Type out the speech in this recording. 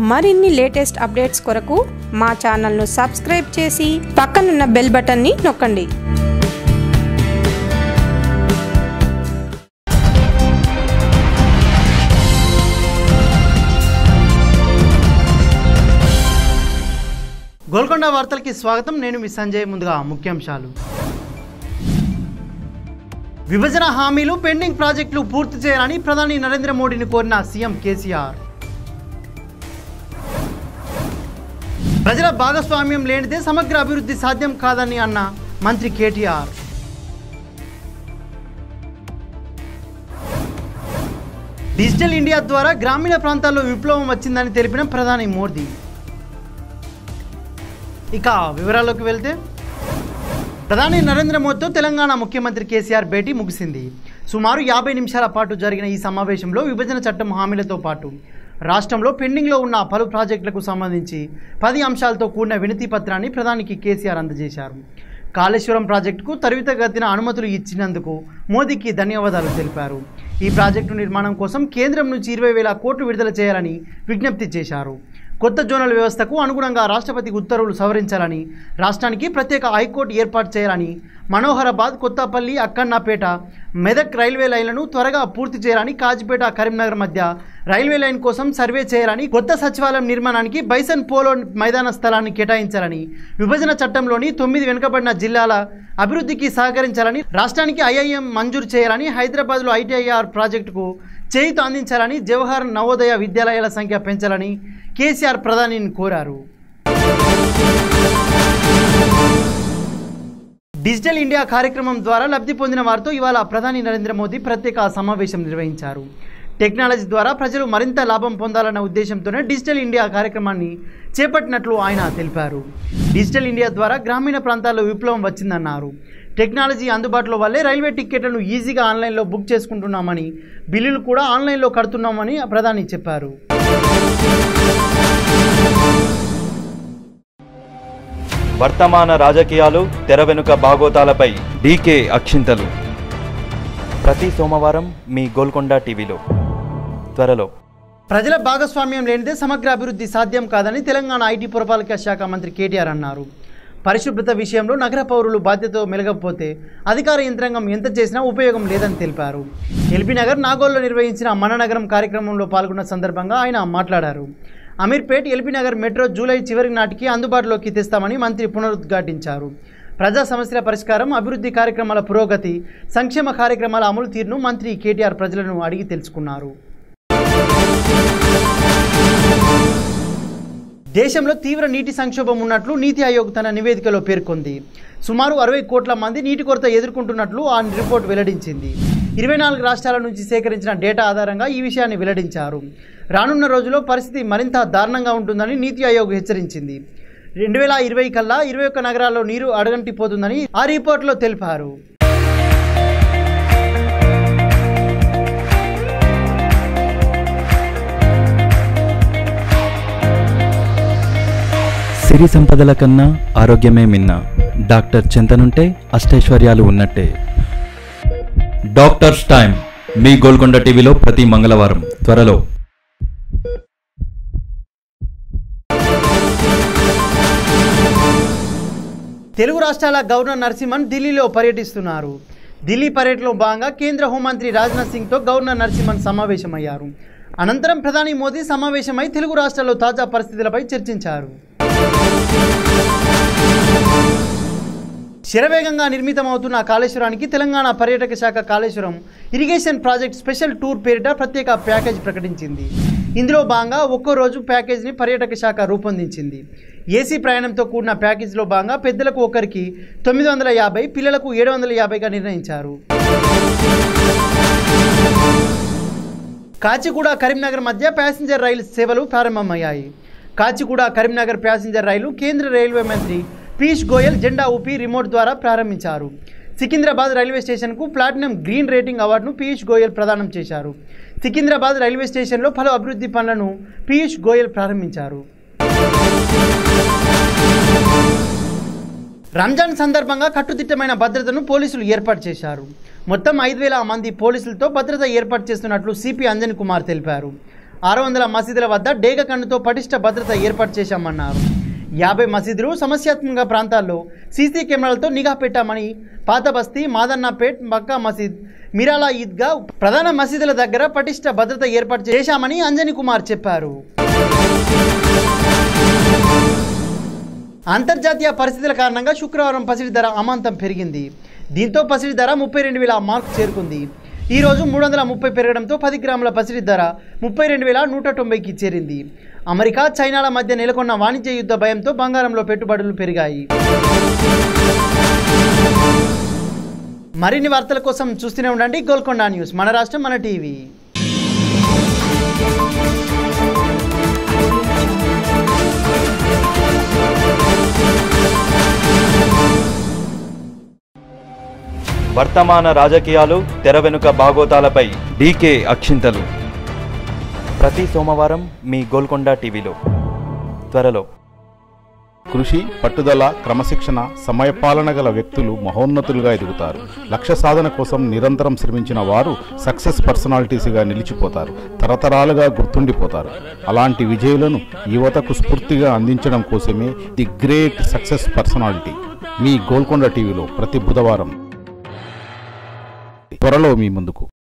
మరిన్ని latest updates కొరకు మా ఛానల్ను సబ్స్క్రైబ్ చేసి పక్కనున్న బెల్ బటన్ని నొక్కండి గోల్కొండ వార్తలకి స్వాగతం నేను మీ సంజయ్ ముందుగా ముఖ్యాంశాలు విభజన హామీలు పెండింగ్ ప్రాజెక్టులు పూర్తి చేయాలని ప్రధాని నరేంద్ర మోడీని కోరిన సీఎం కేసీఆర్ ప్రజల భాగస్వామ్యం లేనిదే సమగ్ర అభివృద్ధి సాధ్యం కాదని అన్న మంత్రి కేటీఆర్ డిజిటల్ ఇండియా ద్వారా గ్రామీణ ప్రాంతాల్లో విప్లవం వచ్చిందని తెలిపిన ప్రధాని మోదీ ఇక వివరాల్లోకి వెళ్తే ప్రధాని నరేంద్ర మోదీతో తెలంగాణ ముఖ్యమంత్రి కేసీఆర్ భేటీ ముగిసింది సుమారు యాభై నిమిషాల పాటు జరిగిన ఈ సమావేశంలో విభజన చట్టం హామీలతో పాటు రాష్ట్రంలో పెండింగ్లో ఉన్న పలు ప్రాజెక్టులకు సంబంధించి పది అంశాలతో కూడిన వినతి పత్రాన్ని ప్రధానికి కేసీఆర్ అందజేశారు కాళేశ్వరం ప్రాజెక్టుకు త్వరితగతిన అనుమతులు ఇచ్చినందుకు మోదీకి ధన్యవాదాలు తెలిపారు ఈ ప్రాజెక్టు నిర్మాణం కోసం కేంద్రం నుంచి ఇరవై వేల కోట్లు విడుదల చేయాలని విజ్ఞప్తి చేశారు కొత్త జోనల్ వ్యవస్థకు అనుగుణంగా రాష్ట్రపతి ఉత్తర్వులు సవరించాలని రాష్ట్రానికి ప్రత్యేక హైకోర్టు ఏర్పాటు చేయాలని మనోహరాబాద్ కొత్తపల్లి అక్కన్నపేట మెదక్ రైల్వే లైన్లను త్వరగా పూర్తి చేయాలని కాజిపేట కరీంనగర్ మధ్య రైల్వే లైన్ కోసం సర్వే చేయాలని కొత్త సచివాలయం నిర్మాణానికి బైసన్ పోలో మైదాన స్థలాన్ని కేటాయించాలని విభజన చట్టంలోని తొమ్మిది వెనుకబడిన జిల్లాల అభివృద్ధికి సహకరించాలని రాష్ట్రానికి ఐఐఎం మంజూరు చేయాలని హైదరాబాద్లో ఐటీఐఆర్ ప్రాజెక్టుకు చేయుత అందించాలని జవహర్ నవోదయ విద్యాలయాల సంఖ్య పెంచాలని కేసీఆర్ ప్రధానిని కోరారు డిజిటల్ ఇండియా కార్యక్రమం ద్వారా లబ్ధి పొందిన వారితో ఇవాళ ప్రధాని నరేంద్ర మోదీ ప్రత్యేక సమావేశం నిర్వహించారు టెక్నాలజీ ద్వారా ప్రజలు మరింత లాభం పొందాలన్న ఉద్దేశంతోనే డిజిటల్ ఇండియా కార్యక్రమాన్ని చేపట్టినట్లు ఆయన తెలిపారు డిజిటల్ ఇండియా ద్వారా గ్రామీణ ప్రాంతాల్లో విప్లవం వచ్చిందన్నారు టెక్నాలజీ అందుబాటులో వల్లే రైల్వే టిక్కెట్లను ఈజీగా ఆన్లైన్లో బుక్ చేసుకుంటున్నామని బిల్లులు కూడా ఆన్లైన్లో కడుతున్నామని ప్రధాని చెప్పారు వర్తమాన రాజకీయాలు తెర వెనుక బాగోతాలపై డీకే అక్షింతలు ప్రతి సోమవారం మీ గోల్కొండ టీవీలో త్వరలో ప్రజల భాగస్వామ్యం లేనిదే సమగ్ర అభివృద్ధి సాధ్యం కాదని తెలంగాణ ఐటీ పురపాలక శాఖ మంత్రి కేటీఆర్ అన్నారు పరిశుభ్రత విషయంలో నగర పౌరులు బాధ్యతతో మెలగకపోతే అధికార యంత్రాంగం ఎంత చేసినా ఉపయోగం లేదని తెలిపారు ఎల్బీ నగర్ నాగోల్లో నిర్వహించిన మన నగరం కార్యక్రమంలో పాల్గొన్న సందర్భంగా ఆయన మాట్లాడారు Ameerpet LB Nagar metro July చివరి నాటికి అందుబాటులోకి తెస్తామని మంత్రి పునరుద్ఘాటించారు ప్రజా సమస్యల పరిష్కారం అభివృద్ధి కార్యక్రమాల పురోగతి సంక్షేమ కార్యక్రమాల అమలు తీరును మంత్రి కేటీఆర్ ప్రజలను అడిగి తెలుసుకున్నారు దేశంలో తీవ్ర నీటి సంక్షోభం ఉన్నట్లు నీతి ఆయోగ్ తన నివేదికలో పేర్కొంది సుమారు అరవై కోట్ల మంది నీటి కొరత ఎదుర్కొంటున్నట్లు ఆ రిపోర్ట్ వెల్లడించింది ఇరవై నాలుగు రాష్ట్రాల నుంచి సేకరించిన డేటా ఆధారంగా ఈ విషయాన్ని వెల్లడించారు రానున్న రోజుల్లో పరిస్థితి మరింత దారుణంగా ఉంటుందని నీతి ఆయోగ్ హెచ్చరించింది రెండు వేల ఇరవై కల్లా ఇరవై ఒక్క నగరాల్లో నీరు అడగంటిపోతుందని ఆ రిపోర్ట్లో తెలిపారు సిరి సంపదల కన్నా ఆరోగ్యమే మిన్న డాక్టర్ చింతనుంటే అష్టైశ్వర్యాలు ఉన్నట్టే డాక్టర్స్ టైం మీ గోల్కొండ టీవీలో ప్రతి మంగళవారం త్వరలో తెలుగు రాష్ట్రాల గవర్నర్ నరసింహన్ ఢిల్లీలో పర్యటిస్తున్నారు ఢిల్లీ పర్యటనలో భాగంగా కేంద్ర హోంమంత్రి రాజ్నాథ్ సింగ్తో గవర్నర్ నరసింహన్ సమావేశమయ్యారు అనంతరం ప్రధాని మోదీ సమావేశమై తెలుగు రాష్ట్రాల్లో తాజా పరిస్థితులపై చర్చించారు శరవేగంగా నిర్మితమవుతున్న కాళేశ్వరానికి తెలంగాణ పర్యాటక శాఖ Kaleshwaram irrigation project special tour పేరిట ప్రత్యేక ప్యాకేజ్ ప్రకటించింది ఇందులో భాగంగా ఒక్కో రోజు ప్యాకేజీని పర్యాటక శాఖ రూపొందించింది ఏసీ ప్రయాణంతో కూడిన ప్యాకేజీలో భాగంగా పెద్దలకు ఒకరికి తొమ్మిది వందల యాభై పిల్లలకు ఏడు వందల యాభైగా నిర్ణయించారు కాచిగూడ కరీంనగర్ మధ్య ప్యాసింజర్ రైలు సేవలు ప్రారంభమయ్యాయి కాచిగూడ కరీంనగర్ ప్యాసింజర్ రైలు కేంద్ర రైల్వే మంత్రి పీయూష్ గోయల్ జెండా ఊపి రిమోట్ ద్వారా ప్రారంభించారు సికింద్రాబాద్ రైల్వే స్టేషన్కు ప్లాటినం గ్రీన్ రేటింగ్ అవార్డును పీయూష్ గోయల్ ప్రదానం చేశారు సికింద్రాబాద్ రైల్వే స్టేషన్లో పలు అభివృద్ధి పనులను పీయూష్ గోయల్ ప్రారంభించారు రంజాన్ సందర్భంగా కట్టుదిట్టమైన భద్రతను పోలీసులు ఏర్పాటు చేశారు మొత్తం ఐదు వేల మంది పోలీసులతో భద్రత ఏర్పాటు చేస్తున్నట్లు సిపి అంజన్ కుమార్ తెలిపారు ఆరు వందల మసీదుల వద్ద డేగ కన్నుతో పటిష్ట భద్రత ఏర్పాటు చేశామన్నారు యాభై మసీదులు సమస్యాత్మక ప్రాంతాల్లో సీసీ కెమెరాలతో నిఘా పెట్టామని పాత బస్తీ మాదన్నపేట్ మక్కా మసీద్ మిరాలా ఈద్గా ప్రధాన మసీదుల దగ్గర పటిష్ట భద్రత ఏర్పాటు చేశామని అంజని కుమార్ చెప్పారు అంతర్జాతీయ పరిస్థితుల కారణంగా శుక్రవారం పసిడి ధర అమాంతం పెరిగింది దీంతో పసిడి ధర ముప్పై రెండు వేల మార్కు చేరుకుంది ఈ రోజు మూడు వందల ముప్పై పెరగడంతో పది గ్రాముల పసిడి ధర ముప్పై రెండు వేల నూట తొంభైకి చేరింది అమెరికా చైనాల మధ్య నెలకొన్న వాణిజ్య యుద్ధ భయంతో బంగారంలో పెట్టుబడులు పెరిగాయి మరిన్ని వార్తల కోసం చూస్తూనే ఉండండి గోల్కొండ న్యూస్ మన రాష్ట్రం మన టీవీ వర్తమాన రాజకీయాలు తెర వెనుక బాగోతాలపై డీకే అక్షింతలు ప్రతి సోమవారం మీ గోల్కొండ టీవీలో త్వరలో కృషి పట్టుదల క్రమశిక్షణ సమయపాలన గల వ్యక్తులు మహోన్నతులుగా ఎదుగుతారు లక్ష్య సాధన కోసం నిరంతరం శ్రమించిన వారు సక్సెస్ పర్సనాలిటీస్గా నిలిచిపోతారు తరతరాలుగా గుర్తుండిపోతారు అలాంటి విజయులను యువతకు స్ఫూర్తిగా అందించడం కోసమే ది గ్రేట్ సక్సెస్ పర్సనాలిటీ మీ గోల్కొండ టీవీలో ప్రతి బుధవారం త్వరలో మీ ముందుకు